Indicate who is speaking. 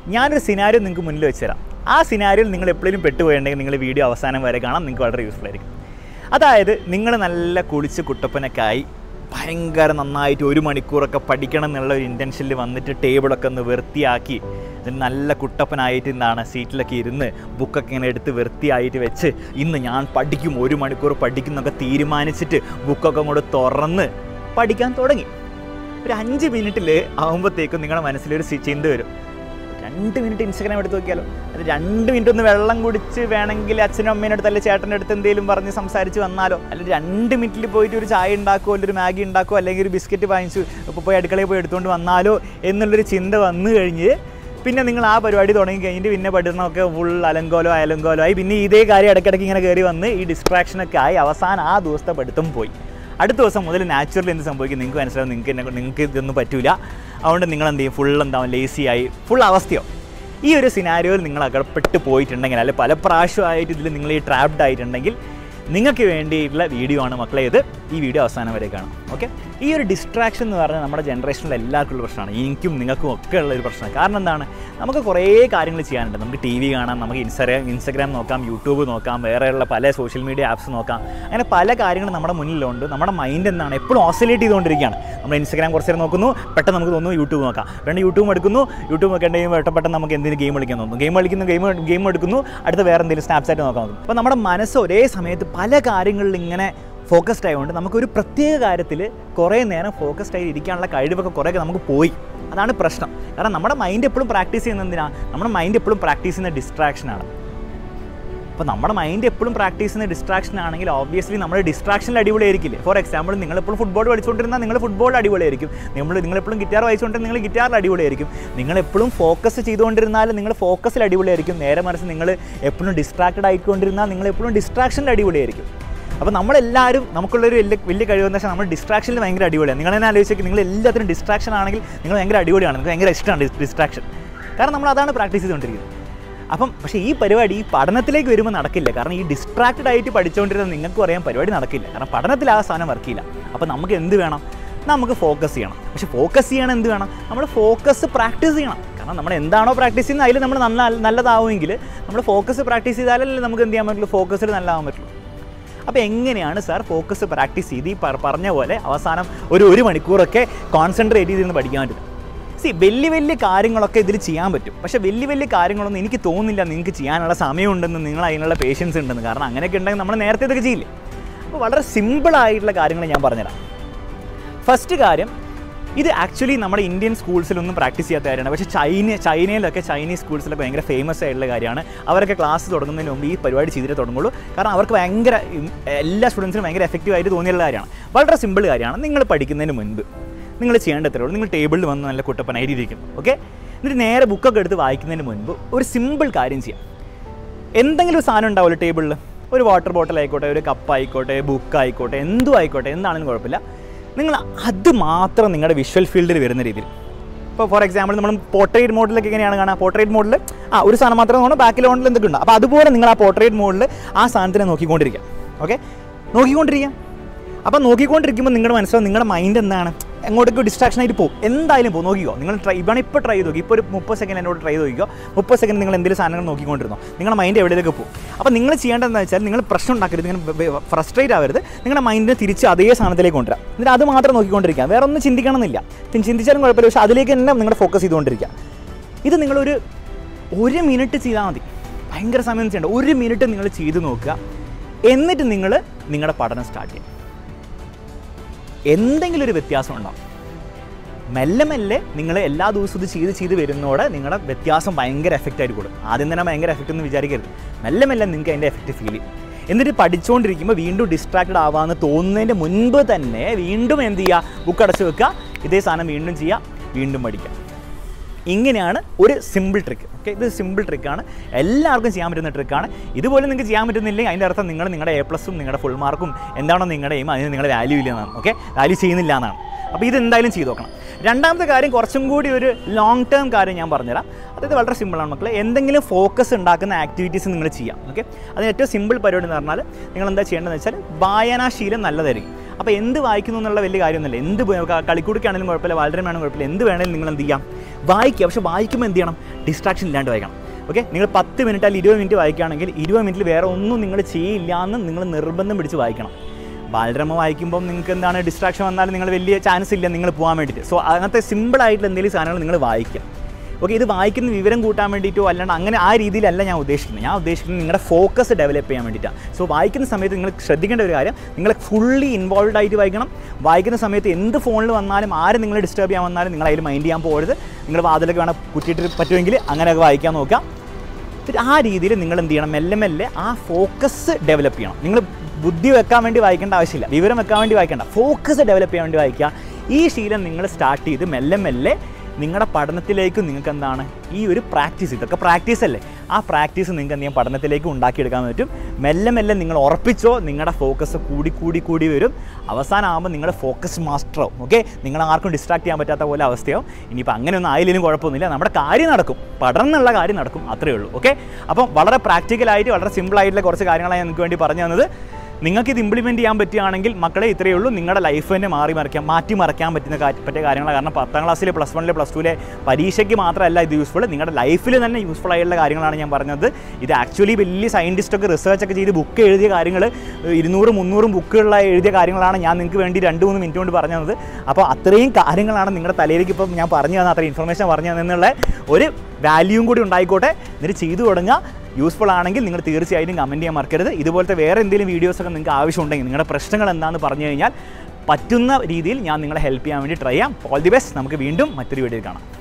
Speaker 1: ഞാനൊരു സിനാരിയോ നിങ്ങൾക്ക് മുന്നിൽ വെച്ച് തരാം ആ സിനാരിയോയിൽ നിങ്ങൾ എപ്പോഴും പെട്ടുപോയിട്ടുണ്ടെങ്കിൽ നിങ്ങൾ വീഡിയോ അവസാനം വരെ കാണാം നിങ്ങൾക്ക് വളരെ യൂസ്ഫുൾ ആയിരിക്കും അതായത് നിങ്ങൾ നല്ല കുളിച്ച് കുട്ടപ്പനൊക്കെ ആയി ഭയങ്കര നന്നായിട്ട് ഒരു മണിക്കൂറൊക്കെ പഠിക്കണം എന്നുള്ള ഒരു ഇൻറ്റൻഷനിൽ വന്നിട്ട് ടേബിളൊക്കെ ഒന്ന് വൃത്തിയാക്കി എന്നിട്ട് നല്ല കുട്ടപ്പനായിട്ട് എന്താണ് സീറ്റിലൊക്കെ ഇരുന്ന് ബുക്കൊക്കെ ഇങ്ങനെ എടുത്ത് വൃത്തിയായിട്ട് വെച്ച് ഇന്ന് ഞാൻ പഠിക്കും ഒരു മണിക്കൂർ പഠിക്കും എന്നൊക്കെ തീരുമാനിച്ചിട്ട് ബുക്കൊക്കെ അങ്ങോട്ട് തുറന്ന് പഠിക്കാൻ തുടങ്ങി ഒരു അഞ്ച് മിനിറ്റിൽ ആകുമ്പോഴത്തേക്കും നിങ്ങളുടെ മനസ്സിലൊരു സി- ചിന്ത വരും രണ്ട് മിനിറ്റ് ഇൻസ്റ്റാഗ്രാം എടുത്ത് നോക്കിയാലോ അത് രണ്ട് മിനിറ്റ് ഒന്ന് വെള്ളം കുടിച്ച് വേണമെങ്കിൽ അച്ഛനും അമ്മേൻ്റെ അടുത്ത് അല്ലെങ്കിൽ ചേട്ടൻ്റെ അടുത്ത് എന്തെങ്കിലും പറഞ്ഞ് സംസാരിച്ച് വന്നാലോ അല്ലെങ്കിൽ രണ്ട് മിനിറ്റിൽ പോയിട്ട് ഒരു ചായ ഉണ്ടാക്കുമോ അല്ലെങ്കിൽ ഒരു മാഗി ഉണ്ടാക്കുമോ അല്ലെങ്കിൽ ഒരു ബിസ്ക്കറ്റ് വാങ്ങിച്ചു ഇപ്പോൾ പോയി അടുക്കളയിൽ പോയി എടുത്തുകൊണ്ട് വന്നാലോ എന്നുള്ളൊരു ചിന്ത വന്നു കഴിഞ്ഞ് പിന്നെ നിങ്ങൾ ആ പരിപാടി തുടങ്ങി കഴിഞ്ഞിട്ട് പിന്നെ പഠനമൊക്കെ ഫുൾ അലങ്കോലോ അലങ്കോലോ ആയി പിന്നെ ഇതേ കാര്യം ഇടയ്ക്കിടയ്ക്ക് ഇങ്ങനെ കയറി വന്ന് ഈ ഡിസ്ട്രാക്ഷനൊക്കെ ആയി അവസാനം ആ ദിവസത്തെ പഠിത്തം പോയി അടുത്ത ദിവസം മുതൽ നാച്ചുറലി എന്ത് സംഭവിക്കും നിങ്ങൾക്ക് മനസ്സിലാവും നിങ്ങൾക്ക് എന്നെ നിങ്ങൾക്ക് ഇതൊന്നും പറ്റൂല അതുകൊണ്ട് നിങ്ങൾ എന്ത് ചെയ്യും ഫുൾ എന്താവും ലേസി ആയി ഫുൾ അവസ്ഥയോ ഈ ഒരു സിനാരിയോയിൽ നിങ്ങൾ അകപ്പെട്ട് പോയിട്ടുണ്ടെങ്കിൽ അല്ലെ പല പ്രാവശ്യമായിട്ട് ഇതിൽ നിങ്ങൾ ഈ ട്രാപ്ഡ് ആയിട്ടുണ്ടെങ്കിൽ നിങ്ങൾക്ക് വേണ്ടിയിട്ടുള്ള വീഡിയോ ആണ് മക്കളെ ഇത് ഈ വീഡിയോ അവസാനം വരെ കാണാം ഓക്കെ ഈ ഒരു ഡിസ്ട്രാക്ഷൻ എന്ന് പറഞ്ഞാൽ നമ്മുടെ ജനറേഷനിൽ എല്ലാവർക്കും ഉള്ള പ്രശ്നമാണ് എനിക്കും നിങ്ങൾക്കും ഒക്കെ ഉള്ള ഒരു പ്രശ്നമാണ് കാരണം എന്താണ് നമുക്ക് കുറേ കാര്യങ്ങൾ ചെയ്യാനുണ്ട് നമുക്ക് ടി വി കാണാം നമുക്ക് ഇൻസ്റ്റാഗ്രാം ഇൻസ്റ്റാഗ്രാം നോക്കാം യൂട്യൂബ് നോക്കാം വേറെയുള്ള പല സോഷ്യൽ മീഡിയ ആപ്സ് നോക്കാം അങ്ങനെ പല കാര്യങ്ങളും നമ്മുടെ മുന്നിലുണ്ട് നമ്മുടെ മൈൻഡ് എന്താണ് എപ്പോഴും ഓസിലേറ്റ് ചെയ്തുകൊണ്ടിരിക്കുകയാണ് നമ്മൾ ഇൻസ്റ്റാഗ്രാം കുറച്ച് നേരം നോക്കുന്നു പെട്ടെന്ന് നമുക്ക് തോന്നുന്നു യൂട്യൂബ് നോക്കാം വേണ്ട യൂട്യൂബ് എടുക്കുന്നു യൂട്യൂബ് നോക്കേണ്ടെങ്കിൽ പെട്ടെന്ന് പെട്ടെന്ന് നമുക്ക് എന്തെങ്കിലും ഗെയിം കളിക്കാൻ തോന്നുന്നു ഗെയിം കളിക്കുന്നു ഗെയിം ഗെയിം എടുക്കുന്നു അടുത്ത വേറെ എന്തെങ്കിലും സ്നാപ്ചാറ്റ് നോക്കാൻ നോക്കും അപ്പോൾ നമ്മുടെ മനസ്സ് ഒരേ സമയത്ത് പല കാര്യങ്ങളിൽ ഇങ്ങനെ ഫോക്കസ്ഡ് ആയതുകൊണ്ട് നമുക്കൊരു പ്രത്യേക കാര്യത്തിൽ കുറേ നേരം ഫോക്കസ്ഡ് ആയി ഇരിക്കാനുള്ള കഴിവൊക്കെ കുറേയൊക്കെ നമുക്ക് പോയി അതാണ് പ്രശ്നം കാരണം നമ്മുടെ മൈൻഡ് എപ്പോഴും പ്രാക്ടീസ് ചെയ്യുന്നത് എന്തിനാണ് നമ്മുടെ മൈൻഡ് എപ്പോഴും പ്രാക്ടീസ് ചെയ്യുന്ന ഡിസ്ട്രാക്ഷനാണ് അപ്പോൾ നമ്മുടെ മൈൻഡ് എപ്പോഴും പ്രാക്ടീസ് ചെയ്യുന്ന ഡിസ്ട്രാക്ഷൻ ആണെങ്കിൽ ഓബ്വിയസ്ലി നമ്മുടെ ഡിസ്ട്രാക്ഷനിൽ അടിപൊളിയായിരിക്കില്ലേ ഫോർ എക്സാമ്പിൾ നിങ്ങളെപ്പോഴും ഫുട്ബോൾ കളിച്ചുകൊണ്ടിരുന്നാൽ നിങ്ങൾ ഫുട്ബോൾ അടിപൊളിയായിരിക്കും നിങ്ങൾ നിങ്ങളെപ്പോഴും ഗിറ്റാർ വായിച്ചുകൊണ്ടിരുന്ന നിങ്ങൾ ഗിറ്റാറിൽ അടിപൊളിയായിരിക്കും നിങ്ങളെപ്പോഴും ഫോക്കസ് ചെയ്തുകൊണ്ടിരുന്നാൽ നിങ്ങൾ ഫോക്കസിൽ അടിപൊളിയായിരിക്കും നേരെ മറിച്ച് നിങ്ങൾ എപ്പോഴും ഡിസ്ട്രാക്റ്റഡ് ആയിക്കൊണ്ടിരുന്നാൽ നിങ്ങൾ എപ്പോഴും ഡിസ്ട്രാക്ഷനിൽ അടിപൊളിയായിരിക്കും അപ്പോൾ നമ്മളെല്ലാവരും നമുക്കുള്ളൊരു വലിയ വലിയ കഴിവെന്ന് വെച്ചാൽ നമ്മൾ ഡിസ്ട്രാക്ഷനിൽ ഭയങ്കര അടിപൊളിയാണ് നിങ്ങൾ തന്നെ ആലോചിച്ചേക്ക് നിങ്ങൾ എല്ലാത്തിനും ഡിസ്ട്രാക്ഷൻ ആണെങ്കിൽ നിങ്ങൾ ഭയങ്കര അടിപൊളിയാണ് നിങ്ങൾക്ക് ഭയങ്കര ഇഷ്ടമാണ് ഡിസ്ട്രാക്ഷൻ കാരണം നമ്മൾ അതാണ് പ്രാക്ടീസ് ചെയ്തുകൊണ്ടിരിക്കുന്നത് അപ്പം പക്ഷേ ഈ പരിപാടി ഈ പഠനത്തിലേക്ക് വരുമ്പോൾ നടക്കില്ല കാരണം ഈ ഡിസ്ട്രാക്റ്റഡ് ആയിട്ട് പഠിച്ചുകൊണ്ടിരുന്ന നിങ്ങൾക്കും അറിയാം പരിപാടി നടക്കില്ല കാരണം പഠനത്തിൽ ആ സാധനം വർക്ക് ചെയ്യില്ല അപ്പോൾ നമുക്ക് എന്ത് വേണം നമുക്ക് ഫോക്കസ് ചെയ്യണം പക്ഷേ ഫോക്കസ് ചെയ്യണം എന്ത് വേണം നമ്മൾ ഫോക്കസ് പ്രാക്ടീസ് ചെയ്യണം കാരണം നമ്മൾ എന്താണോ പ്രാക്ടീസ് ചെയ്യുന്നത് അതിൽ നമ്മൾ നല്ല നല്ലതാവുമെങ്കിൽ നമ്മൾ ഫോക്കസ് പ്രാക്ടീസ് ചെയ്താലല്ലേ നമുക്ക് എന്ത് ചെയ്യാൻ പറ്റുള്ളൂ ഫോക്കസിൽ നല്ലതാവാൻ പറ്റുള്ളൂ അപ്പോൾ എങ്ങനെയാണ് സാർ ഫോക്കസ് പ്രാക്ടീസ് ചെയ്ത് ഈ പറ- പറഞ്ഞ പോലെ അവസാനം ഒരു ഒരു മണിക്കൂറൊക്കെ കോൺസെൻട്രേറ്റ് ചെയ്തിരുന്ന് പഠിക്കാൻ പറ്റും സി വലിയ വലിയ കാര്യങ്ങളൊക്കെ ഇതിൽ ചെയ്യാൻ പറ്റും പക്ഷേ വലിയ വലിയ കാര്യങ്ങളൊന്നും എനിക്ക് തോന്നുന്നില്ല നിങ്ങൾക്ക് ചെയ്യാനുള്ള സമയമുണ്ടെന്ന് നിങ്ങൾ അതിനുള്ള പേഷ്യൻസ് ഉണ്ടെന്ന് കാരണം അങ്ങനെയൊക്കെ ഉണ്ടെങ്കിൽ നമ്മൾ നേരത്തെ ഇതൊക്കെ ചെയ്യില്ലേ അപ്പോൾ വളരെ സിമ്പിളായിട്ടുള്ള കാര്യങ്ങൾ ഞാൻ പറഞ്ഞുതരാം ഫസ്റ്റ് കാര്യം ഇത് ആക്ച്വലി നമ്മുടെ ഇന്ത്യൻ സ്കൂൾസിലൊന്നും പ്രാക്ടീസ് ചെയ്യാത്ത കാര്യമാണ് പക്ഷേ ചൈന ചൈനയിലൊക്കെ ചൈനീസ് സ്കൂൾസിലൊക്കെ ഭയങ്കര ഫേമസ് ആയിട്ടുള്ള കാര്യമാണ് അവരൊക്കെ ക്ലാസ് തുടങ്ങുന്നതിന് മുമ്പ് ഈ പരിപാടി ചെയ്തിട്ട് തുടങ്ങുള്ളൂ കാരണം അവർക്ക് ഭയങ്കര ഉം, എല്ലാ സ്റ്റുഡൻസിനും ഭയങ്കര എഫക്റ്റീവ് ആയിട്ട് തോന്നിയുള്ള കാര്യമാണ് വളരെ സിമ്പിൾ കാര്യമാണ് നിങ്ങൾ പഠിക്കുന്നതിന് മുൻപ് നിങ്ങൾ ചെയ്യേണ്ടത്രേ ഉള്ളൂ നിങ്ങൾ ടേബിളിൽ വന്ന് നല്ല കുട്ടപ്പനായിട്ട് ഇരിക്കും ഓക്കെ എന്നിട്ട് നേരെ ബുക്കൊക്കെ എടുത്ത് വായിക്കുന്നതിന് മുൻപ് ഒരു സിമ്പിൾ കാര്യം ചെയ്യാം എന്തെങ്കിലും ഒരു സാധനം ഉണ്ടാവുമല്ലോ ടേബിളിൽ ഒരു വാട്ടർ ബോട്ടിൽ ആയിക്കോട്ടെ ഒരു കപ്പ് ആയിക്കോട്ടെ ബുക്ക് ആയിക്കോട്ടെ എന്തും ആയിക്കോട്ടെ എന്താണെങ്കിലും കുഴപ്പമില്ല നിങ്ങൾ അത് മാത്രം നിങ്ങളുടെ വിഷ്വൽ ഫീൽഡിൽ വരുന്ന രീതിയിൽ ഇപ്പോൾ ഫോർ എക്സാമ്പിൾ നമ്മൾ പോർട്രേറ്റ് മോഡിലൊക്കെ എങ്ങനെയാണ് കാണുക പോർട്രേറ്റ് മോഡിൽ ആ ഒരു സാധനം മാത്രമേ കാണൂ ബാക്കിൽ മോഡിൽ എന്തൊക്കെ ഉണ്ട് അപ്പോൾ അതുപോലെ നിങ്ങൾ ആ പോർട്രേറ്റ് മോഡിൽ ആ സാധനത്തിനെ നോക്കിക്കൊണ്ടിരിക്കുക ഓക്കെ നോക്കിക്കൊണ്ടിരിക്കുക അപ്പോൾ നോക്കിക്കൊണ്ടിരിക്കുമ്പോൾ നിങ്ങളുടെ മനസ്സിലാവും നിങ്ങളുടെ മൈൻഡ് എന്താണ് എങ്ങോട്ടേക്ക് ഡിസ്ട്രാക്ഷൻ ആയിട്ട് പോകും എന്തായാലും പോകും നോക്കിക്കോ നിങ്ങൾ ട്രൈ ഇതാണ് ഇപ്പോൾ ട്രൈ ചെയ്ത് നോക്കി ഇപ്പോൾ ഒരു മുപ്പത് സെക്കൻഡ് എന്നോട് ട്രൈ ചെയ്ത് നോക്കിക്കോ മുപ്പത് സെക്കൻഡ് നിങ്ങൾ എന്തെങ്കിലും സാധനങ്ങൾ നോക്കിക്കൊണ്ടിരുന്നോ നിങ്ങളുടെ മൈൻഡ് എവിടെയൊക്കെ പോകും അപ്പോൾ നിങ്ങൾ ചെയ്യേണ്ടതെന്ന് വെച്ചാൽ നിങ്ങൾ പ്രശ്നം ഉണ്ടാക്കരുത് നിങ്ങൾ ഫ്രസ്ട്രേറ്റ് ആവരുത് നിങ്ങളുടെ മൈൻഡിനെ തിരിച്ച് അതേ സാധനത്തിലേക്ക് കൊണ്ടുവരാം എന്നിട്ട് അത് മാത്രം നോക്കിക്കൊണ്ടിരിക്കുക വേറെ ഒന്നും ചിന്തിക്കണമെന്നില്ല ചിൻ- ചിന്തിച്ചാലും കുഴപ്പമില്ല പക്ഷേ അതിലേക്ക് തന്നെ നിങ്ങളുടെ ഫോക്കസ് ചെയ്തുകൊണ്ടിരിക്കുക ഇത് നിങ്ങളൊരു ഒരു മിനിറ്റ് ചെയ്താൽ മതി ഭയങ്കര സമയം ചെയ്യേണ്ട ഒരു മിനിറ്റ് നിങ്ങൾ ചെയ്ത് നോക്കുക എന്നിട്ട് നിങ്ങൾ നിങ്ങളുടെ പഠനം സ്റ്റാർട്ട് ചെയ്യുക എന്തെങ്കിലും ഒരു വ്യത്യാസം ഉണ്ടാവും മെല്ലെ മെല്ലെ നിങ്ങൾ എല്ലാ ദിവസവും ഇത് ചെയ്ത് ചെയ്ത് വരുന്നതോടെ നിങ്ങളുടെ വ്യത്യാസം ഭയങ്കര എഫക്റ്റ് ആയിട്ട് കൊടുക്കും ആദ്യം തന്നെ ഭയങ്കര എഫക്റ്റ് ഒന്നും വിചാരിക്കരുത് മെല്ലെ മെല്ലെ നിങ്ങൾക്ക് അതിൻ്റെ എഫക്റ്റ് ഫീൽ ചെയ്യും എന്നിട്ട് പഠിച്ചുകൊണ്ടിരിക്കുമ്പോൾ വീണ്ടും ഡിസ്ട്രാക്റ്റഡ് ആവാമെന്ന് തോന്നുന്നതിൻ്റെ മുൻപ് തന്നെ വീണ്ടും എന്ത് ചെയ്യുക ബുക്ക് അടച്ച് വെക്കുക ഇതേ സാധനം വീണ്ടും ചെയ്യുക വീണ്ടും പഠിക്കുക ഇങ്ങനെയാണ് ഒരു സിമ്പിൾ ട്രിക്ക് ഓക്കെ ഇത് സിമ്പിൾ ട്രിക്കാണ് എല്ലാവർക്കും ചെയ്യാൻ പറ്റുന്ന ട്രിക്കാണ് ഇതുപോലെ നിങ്ങൾക്ക് ചെയ്യാൻ പറ്റുന്നില്ലെങ്കിൽ അതിൻ്റെ അർത്ഥം നിങ്ങൾ നിങ്ങളുടെ എ പ്ലസും നിങ്ങളുടെ ഫുൾ മാർക്കും എന്താണോ നിങ്ങളുടെ എയിം അതിന് നിങ്ങളുടെ വാല്യൂ ഇല്ല എന്നാണ് ഓക്കെ വാല്യൂ ചെയ്യുന്നില്ല എന്നാണ് അപ്പോൾ ഇത് എന്തായാലും ചെയ്ത് നോക്കണം രണ്ടാമത്തെ കാര്യം കുറച്ചും കൂടി ഒരു ലോങ് ടേം കാര്യം ഞാൻ പറഞ്ഞുതരാം അതായത് വളരെ സിമ്പിളാണ് മക്കളെ എന്തെങ്കിലും ഫോക്കസ് ഉണ്ടാക്കുന്ന ആക്ടിവിറ്റീസ് നിങ്ങൾ ചെയ്യാം ഓക്കെ അതിന് ഏറ്റവും സിമ്പിൾ പരിപാടി എന്ന് പറഞ്ഞാൽ നിങ്ങൾ എന്താ ചെയ്യേണ്ടതെന്ന് വെച്ചാൽ വായനാശീലം നല്ലതായിരിക്കും അപ്പോൾ എന്ത് വായിക്കുന്നു എന്നുള്ള വലിയ കാര്യമൊന്നുമില്ല എന്ത് കളിക്കൂടിക്കാണെങ്കിലും കുഴപ്പമില്ല വളരെ വേണമെങ്കിലും കുഴപ്പമില്ല എന്ത് വേണമെങ്കിലും നിങ്ങൾ എന്ത് ചെയ്യാം വായിക്കുക പക്ഷേ വായിക്കുമ്പോൾ എന്ത് ചെയ്യണം ഡിസ്ട്രാക്ഷൻ ഇല്ലാണ്ട് വായിക്കണം ഓക്കെ നിങ്ങൾ പത്ത് മിനിറ്റ് അല്ലെങ്കിൽ ഇരുപത് മിനിറ്റ് വായിക്കുകയാണെങ്കിൽ ഇരുപത് മിനിറ്റിൽ വേറെ ഒന്നും നിങ്ങൾ ചെയ്യില്ല എന്ന് നിങ്ങൾ നിർബന്ധം പിടിച്ച് വായിക്കണം ബാലരമ വായിക്കുമ്പം നിങ്ങൾക്ക് എന്താണ് ഡിസ്ട്രാക്ഷൻ വന്നാലും നിങ്ങൾ വലിയ ചാൻസ് ഇല്ല നിങ്ങൾ പോകാൻ വേണ്ടിയിട്ട് സോ അങ്ങനത്തെ സിമ്പിൾ ആയിട്ടുള്ള എന്തെങ്കിലും സാധനങ്ങൾ നിങ്ങൾ വായിക്കുക ഓക്കെ ഇത് വായിക്കുന്ന വിവരം കൂട്ടാൻ വേണ്ടിയിട്ടോ അല്ലാണ്ട് അങ്ങനെ ആ രീതിയിലല്ല ഞാൻ ഉദ്ദേശിക്കുന്നത് ഞാൻ ഉദ്ദേശിക്കുന്നത് നിങ്ങളുടെ ഫോക്കസ് ഡെവലപ്പ് ചെയ്യാൻ വേണ്ടിയിട്ടാണ് സോ വായിക്കുന്ന സമയത്ത് നിങ്ങൾ ശ്രദ്ധിക്കേണ്ട ഒരു കാര്യം നിങ്ങൾ ഫുള്ളി ഇൻവോൾവ് ആയിട്ട് വായിക്കണം വായിക്കുന്ന സമയത്ത് എന്ത് ഫോണിൽ വന്നാലും ആരും നിങ്ങളെ ഡിസ്റ്റർബ് ചെയ്യാൻ വന്നാലും നിങ്ങൾ അതിൽ മൈൻഡ് ചെയ്യാൻ പോകരുത് നിങ്ങൾ വാതിലൊക്കെ വേണം കുറ്റിയിട്ട് പറ്റുമെങ്കിൽ അങ്ങനെയൊക്കെ വായിക്കാൻ നോക്കാം എന്നിട്ട് ആ രീതിയിൽ നിങ്ങൾ എന്ത് ചെയ്യണം മെല്ലെ മെല്ലെ ആ ഫോക്കസ് ഡെവലപ്പ് ചെയ്യണം നിങ്ങൾ ബുദ്ധി വെക്കാൻ വേണ്ടി വായിക്കേണ്ട ആവശ്യമില്ല വിവരം വെക്കാൻ വേണ്ടി വായിക്കേണ്ട ഫോക്കസ് ഡെവലപ്പ് ചെയ്യാൻ വേണ്ടി വായിക്കുക ഈ ശീലം നിങ്ങൾ സ്റ്റാർട്ട് ചെയ്ത് മെല്ലെ മെല്ലെ നിങ്ങളുടെ പഠനത്തിലേക്ക് നിങ്ങൾക്ക് എന്താണ് ഈ ഒരു പ്രാക്ടീസ് ഇതൊക്കെ പ്രാക്ടീസ് അല്ലേ ആ പ്രാക്ടീസ് നിങ്ങൾക്ക് എന്ത് ചെയ്യാം പഠനത്തിലേക്ക് ഉണ്ടാക്കിയെടുക്കാൻ പറ്റും മെല്ലെ മെല്ലെ നിങ്ങൾ ഉറപ്പിച്ചോ നിങ്ങളുടെ ഫോക്കസ് കൂടി കൂടി കൂടി വരും അവസാനമാകുമ്പോൾ നിങ്ങളുടെ ഫോക്കസ് മാസ്റ്ററാവും ഓക്കെ നിങ്ങൾ ആർക്കും ഡിസ്ട്രാക്ട് ചെയ്യാൻ പറ്റാത്ത പോലെ അവസ്ഥയാവും ഇനിയിപ്പോൾ അങ്ങനെയൊന്നും ആയില്ലെങ്കിലും കുഴപ്പമൊന്നുമില്ല നമ്മുടെ കാര്യം നടക്കും പഠനം എന്നുള്ള കാര്യം നടക്കും അത്രയേ ഉള്ളൂ ഓക്കെ അപ്പം വളരെ പ്രാക്ടിക്കലായിട്ട് വളരെ സിമ്പിളായിട്ടുള്ള കുറച്ച് കാര്യങ്ങളാണ് ഞാൻ നിങ്ങൾക്ക് വേണ്ടി പറഞ്ഞു തന്നത് നിങ്ങൾക്ക് ഇത് ഇംപ്ലിമെൻറ്റ് ചെയ്യാൻ പറ്റുകയാണെങ്കിൽ മക്കളെ ഇത്രയേ ഉള്ളൂ നിങ്ങളുടെ ലൈഫ് തന്നെ മാറി മറിക്കാം മാറ്റി മറിക്കാൻ പറ്റുന്ന കാ- പറ്റിയ കാര്യങ്ങളാണ് കാരണം പത്താം ക്ലാസ്സിലെ പ്ലസ് വണ്ണിലെ പ്ലസ് ടുവിലെ പരീക്ഷയ്ക്ക് മാത്രമല്ല ഇത് യൂസ്ഫുൾ നിങ്ങളുടെ ലൈഫിൽ തന്നെ യൂസ്ഫുൾ ആയിട്ടുള്ള കാര്യങ്ങളാണ് ഞാൻ പറഞ്ഞത് ഇത് ആക്ച്വലി വലിയ സയൻറ്റിസ്റ്റൊക്കെ റിസർച്ച് ഒക്കെ ചെയ്ത് ബുക്ക് എഴുതിയ കാര്യങ്ങൾ ഇരുന്നൂറ് മുന്നൂറും ബുക്കുകളിൽ എഴുതിയ കാര്യങ്ങളാണ് ഞാൻ നിങ്ങൾക്ക് വേണ്ടി രണ്ട് മൂന്ന് മിനിറ്റ് കൊണ്ട് പറഞ്ഞു തന്നത് അപ്പോൾ അത്രയും കാര്യങ്ങളാണ് നിങ്ങളുടെ തലയിലേക്ക് ഇപ്പം ഞാൻ പറഞ്ഞു തന്ന അത്രയും ഇൻഫർമേഷൻ പറഞ്ഞു തന്നുള്ള ഒരു വാല്യൂവും കൂടി ഉണ്ടായിക്കോട്ടെ എന്നിട്ട് ചെയ്തു തുടങ്ങുക യൂസ്ഫുൾ ആണെങ്കിൽ നിങ്ങൾ തീർച്ചയായിട്ടും കമൻറ്റ് ചെയ്യാൻ മറക്കരുത് ഇതുപോലത്തെ വേറെ എന്തെങ്കിലും വീഡിയോസൊക്കെ നിങ്ങൾക്ക് ആവശ്യമുണ്ടെങ്കിൽ നിങ്ങളുടെ പ്രശ്നങ്ങൾ എന്താണെന്ന് പറഞ്ഞു കഴിഞ്ഞാൽ പറ്റുന്ന രീതിയിൽ ഞാൻ നിങ്ങളെ ഹെൽപ്പ് ചെയ്യാൻ വേണ്ടി ട്രൈ ചെയ്യാം ഓൾ ദി ബെസ്റ്റ് നമുക്ക് വീണ്ടും മറ്റൊരു വീഡിയോയിൽ കാണാം